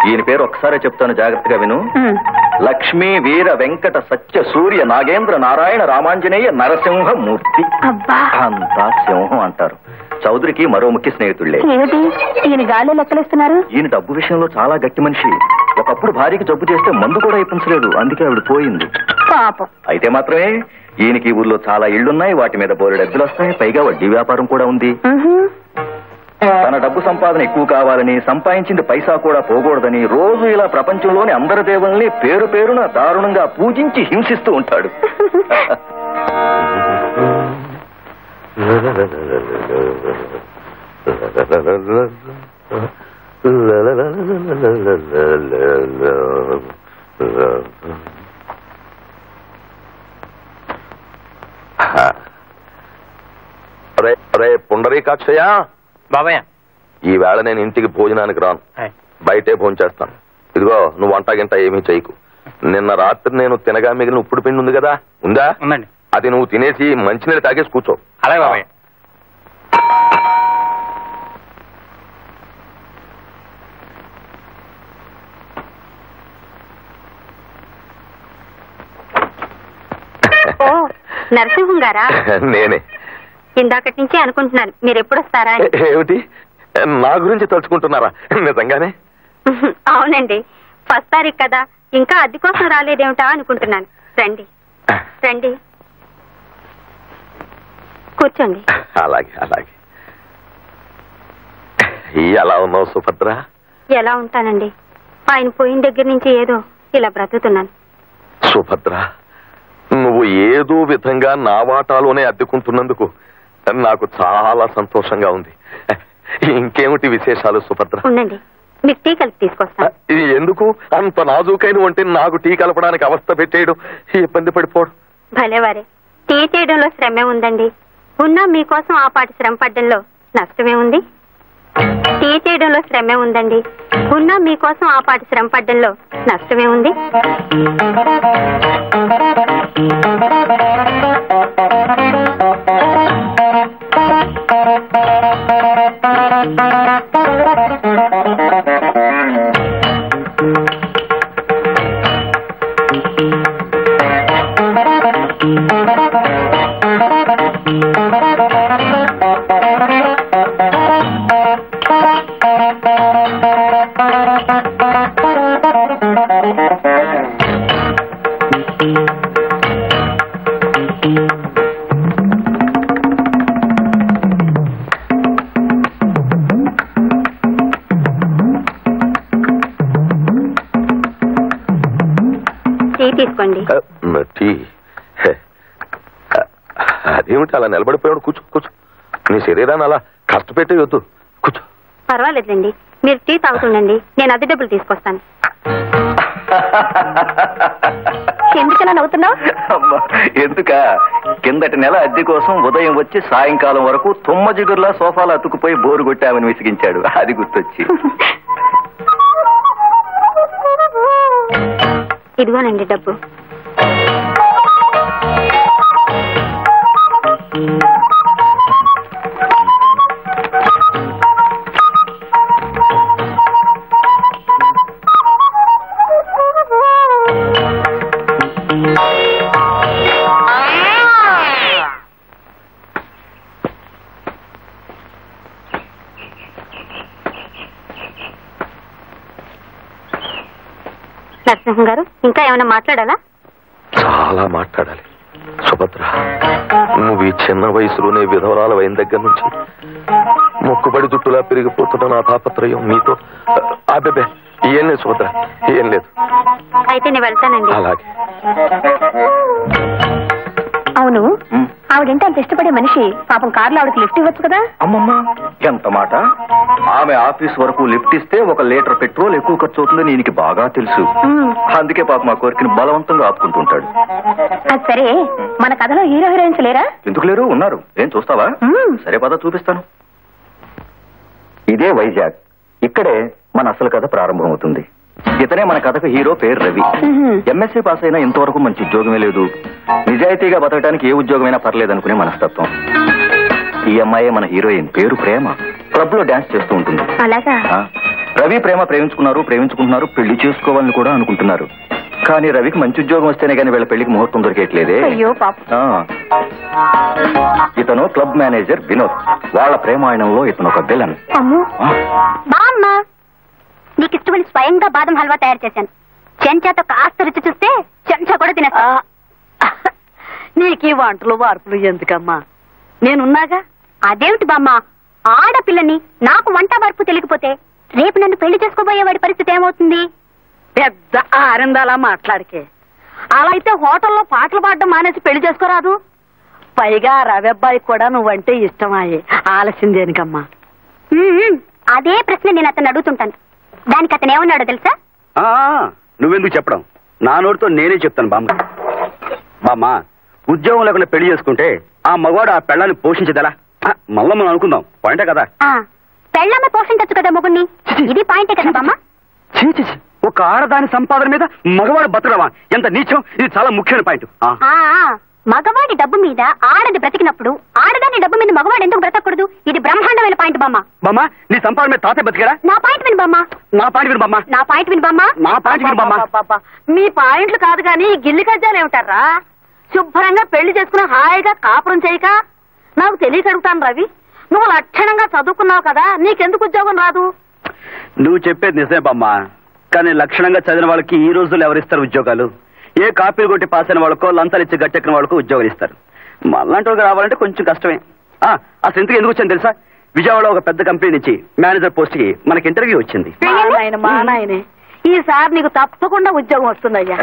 ఈయన పేరు ఒక్కసారే చెప్తాను జాగ్రత్తగా విను ఉమ్. లక్ష్మీ వీర వెంకట సత్య సూర్య నాగేంద్ర నారాయణ రామాంజనేయ నరసింహ మూర్తి అబ్బా అంతా సింహం అంటారు చౌదరికి మరో ముఖ్య స్నేహితుళ్లే ఏమిటి ఈయన గాలి లెక్కలేస్తున్నారు ఈయన డబ్బు విషయంలో చాలా గట్టి మనిషి ఒకప్పుడు భార్యకి జబ్బు చేస్తే మందు కూడా ఇప్పించలేదు అందుకే ఆవిడ పోయింది పాపం అయితే మాత్రమే ఈయనకి ఈ ఊర్లో చాలా ఇళ్లున్నాయి వాటి మీద బోలెడు డబ్బులు వస్తాయి పైగా వడ్డీ వ్యాపారం కూడా ఉంది ఉహు. తన డబ్బు సంపాదన ఎక్కువ కావాలని సంపాదించింది పైసా కూడా పోకూడదని రోజు ఇలా ప్రపంచంలోని అందరి దేవుల్ని పేరు పేరున దారుణంగా పూజించి హింసిస్తూ ఉంటాడు రే రే పుండరీకాక్షయ్య బాబాయ్ ఈ వేళ నేను ఇంటికి భోజనానికి రాను బయటే భోజనం చేస్తాను ఇదిగో నువ్వు వంట గింట ఏమీ చేయకు నిన్న రాత్రి నేను తినగా మిగిలిన ఉప్పుడు పిండి ఉంది కదా ఉందా ఉందండి అది నువ్వు తినేసి మంచినీళ్ళు తాగేసి కూర్చో అలాగే బాబాయ్ ఓ నరసింహం గారా నేనే ఇందాకటి నుంచి అనుకుంటున్నాను మీరు ఎప్పుడు వస్తారా అని ఏమిటి నా గురించి తలుచుకుంటున్నారా నిజంగానే అవునండి ఫస్ట్ తారీఖు కదా ఇంకా అద్దె కోసం రాలేదేమిటా అనుకుంటున్నాను రండి రండి కూర్చోండి అలాగే అలాగే ఎలా ఉన్నావు సుభద్ర ఎలా ఉంటానండి ఆయన పోయిన దగ్గర నుంచి ఏదో ఇలా బ్రతుకుతున్నాను సుభద్ర నువ్వు ఏదో విధంగా నా వాటాలోనే అద్దెకుంటున్నందుకు నాకు చాలా సంతోషంగా ఉంది ఇంకేమిటి విశేషాలు సుభద్ర ఉండండి మీకు టీ కలిపి తీసుకొస్తాను ఇది ఎందుకు అంత నాజూకైన వంటే నాకు టీ కలపడానికి అవస్థ పెట్టేయడం ఇబ్బంది పడిపోవడం భలేవారే టీ చేయడంలో శ్రమే ఉందండి ఉన్నా మీకోసం ఆ పాటి శ్రమ పడ్డంలో నష్టమే ఉంది టీ చేయడంలో శ్రమే ఉందండి ఉన్నా మీకోసం ఆ పాటి శ్రమ పడ్డంలో నష్టమే ఉంది టీ తీసుకోండి ఆ, టీ హే. ఆ, అదేమిటి అలా నిలబడిపోయాడు కూర్చో కూర్చో నీ శరీరాన్ని అలా కష్టపెట్టే వద్దు కూర్చో పర్వాలేదండి మీరు టీ తాగుతుండండి నేను అద్దె డబ్బులు తీసుకొస్తాను ఎందుకలా నవ్వుతున్నావు అమ్మా, ఎందుక కిందటి నెల అద్దె కోసం ఉదయం వచ్చి సాయంకాలం వరకు తుమ్మ జిగురులా సోఫాలో అతుకుపోయి బోరు కొట్టామని విసిగించాడు అది గుర్తొచ్చి ఇదిగోనండి డబ్బు నరసింహం గారు ఇంకా ఏమైనా మాట్లాడాలా చాలా మాట్లాడాలి సుభద్ర నువ్వు ఈ చిన్న వయసులోనే విధవరాలు అయిన దగ్గర నుంచి మొక్కుబడి జుట్టులా పెరిగిపోతున్న నా తాపత్రయం నీతో అబ్బెబ్బే ఏం లేదు సుభద్ర ఏం లేదు అయితే నేను వెళ్తానండి అలాగే అవును ఉమ్. ఆవిడంటే అంత ఇష్టపడే మనిషి పాపం కార్లో ఆవిడకి లిఫ్ట్ ఇవ్వచ్చు కదా అమ్మమ్మ ఎంత మాట ఆమె ఆఫీస్ వరకు లిఫ్ట్ ఇస్తే ఒక లీటర్ పెట్రోల్ ఎక్కువ ఖర్చు అవుతుందని ఈయనకి బాగా తెలుసు ఉమ్. అందుకే పాప మా కోరికని బలవంతంగా ఆపుకుంటుంటాడు అది సరే మన కథలో హీరో హీరోయిన్స్ లేరా ఎందుకు లేరు ఉన్నారు ఏం చూస్తావా మ్మ్. సరే పద చూపిస్తాను ఇదే వైజాగ్ ఇక్కడే మన అసలు కథ ప్రారంభమవుతుంది ఇతనే మన కథకు హీరో పేరు రవి మ్మ్. ఎంఎస్సీ పాస్ అయినా ఇంతవరకు మంచి ఉద్యోగమే లేదు నిజాయితీగా బతకడానికి ఏ ఉద్యోగమైనా పర్లేదనుకునే మనస్తత్వం ఈ అమ్మాయే మన హీరోయిన్ పేరు ప్రేమ క్లబ్ లో డాన్స్ చేస్తూ ఉంటుంది అలాగా ఆ, రవి ప్రేమ ప్రేమించుకున్నారు ప్రేమించుకుంటున్నారు పెళ్లి చేసుకోవాలని కూడా అనుకుంటున్నారు కానీ రవికి మంచి ఉద్యోగం వస్తేనే కానీ వీళ్ళ పెళ్లికి ముహూర్తం దొరికేట్లేదే అయ్యో పాప ఆ. ఇతను క్లబ్ మేనేజర్ వినోద్ వాళ్ళ ప్రేమాయణంలో ఇతను ఒక విలన్ అమ్ము ఆ, బామ్మ నీకు ఇష్టమని స్వయంగా బాదం హల్వా తయారు చేశాను చెంచాతో కాస్త రుచి చూస్తే చెంచా కూడా తినేస్తా నీకు ఈ వంటలు వార్పులు ఎందుకమ్మా నేనున్నాగా అదేమిటి బామ్మ ఆడపిల్లని నాకు వంట వరపు తెలియకపోతే రేపు నన్ను పెళ్లి చేసుకోబోయేవాడి పరిస్థితి ఏమవుతుంది పెద్ద ఆరిందాలా మాట్లాడికే అలా అయితే హోటల్లో పాటలు పాడడం మానేసి పెళ్లి చేసుకోరాదు పైగా రవెబ్బాయి కూడా నువ్వంటే ఇష్టమాయే ఆలస్యం దేనికమ్మా ఉమ్, అదే ప్రశ్న నేను అతను అడుగుతుంటాను దానికి అతను ఏమన్నాడో తెలుసా ఆ, నువ్వెందుకు చెప్పడం నా నోటితో నేనే చెప్తాను బామ్మ బామ్మ ఉద్యోగం లేకుండా పెళ్లి చేసుకుంటే ఆ మగవాడు ఆ పెళ్ళాన్ని పోషించదలా ఆ, మళ్ళా మనం అనుకుందాం పాయింటే కదా ఆ పెళ్ళమ్మ పోషించచ్చు కదా మొగుణ్ణి ఇది పాయింటే కదా బామ్మ ఛీ, ఛీ, ఛీ. ఒక ఆడదాని సంపాదన మీద మగవాడు బతకడమా ఎంత నీచం ఇది చాలా ముఖ్యమైన పాయింట్ ఆ, ఆ ఆ, మగవాడి డబ్బు మీద ఆడది బ్రతికినప్పుడు ఆడదాని డబ్బు మీద మగవాడు ఎందుకు బ్రతకూడదు ఇది బ్రహ్మాండమైన పాయింట్ బామ్మ బామ్మ నీ సంపాదన మీద తాతే బతికారా నా పాయింట్ విను బామ్మ నా పాయింట్ విను బామ్మ నా పాయింట్ విను బామ్మ నా పాయింట్ విను బామ్మ అబ్బబ్బబ్బబ్బ. మీ పాయింట్లు కాదు కానీ గిల్లి గజ్జాలు ఏమిటారా శుభ్రంగా పెళ్లి చేసుకుని హాయిగా కాపురం చేయక నాకు తెలియక అడుగుతాను రవి నువ్వు లక్షణంగా చదువుకున్నావు కదా నీకెందుకు ఉద్యోగం రాదు నువ్వు చెప్పేది నిజమే బామ్మ కానీ లక్షణంగా చదివిన వాళ్ళకి ఈ రోజుల్లో ఎవరిస్తారు ఉద్యోగాలు ఏ కాపీలు కొట్టి పాస్ అయిన వాళ్ళకో లంచాలు ఇచ్చి గట్టెక్కిన వాళ్ళకో ఉద్యోగాలు ఇస్తారు మళ్ళంటి వాళ్ళకి రావాలంటే కొంచెం కష్టమే ఆ, అసలు ఇంతకు ఎందుకు వచ్చాను తెలుసా విజయవాడలో ఒక పెద్ద కంపెనీ నుంచి మేనేజర్ పోస్ట్ కి మనకి ఇంటర్వ్యూ వచ్చింది మా నాయన మా నాయనే ఈసారి నీకు తప్పకుండా ఉద్యోగం వస్తుందయ్యా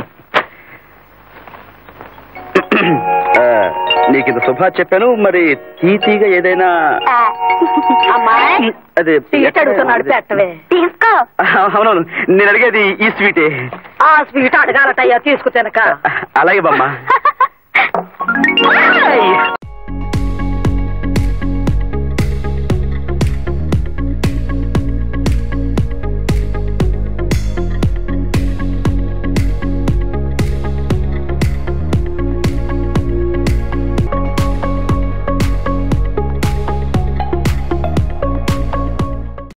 ఆ, నీకు ఇంత శుభా చెప్పాను మరి తీతీగా ఏదైనా ఆ, అమ్మాయి అదే సీట్ అడుగుతున్నాడు పెట్టవే తీసుకో అవునవును నేను అడిగేది ఈ స్వీటే ఆ స్వీట్ అడగాలటయ్యా తీసుకు తినక అలాగే బామ్మ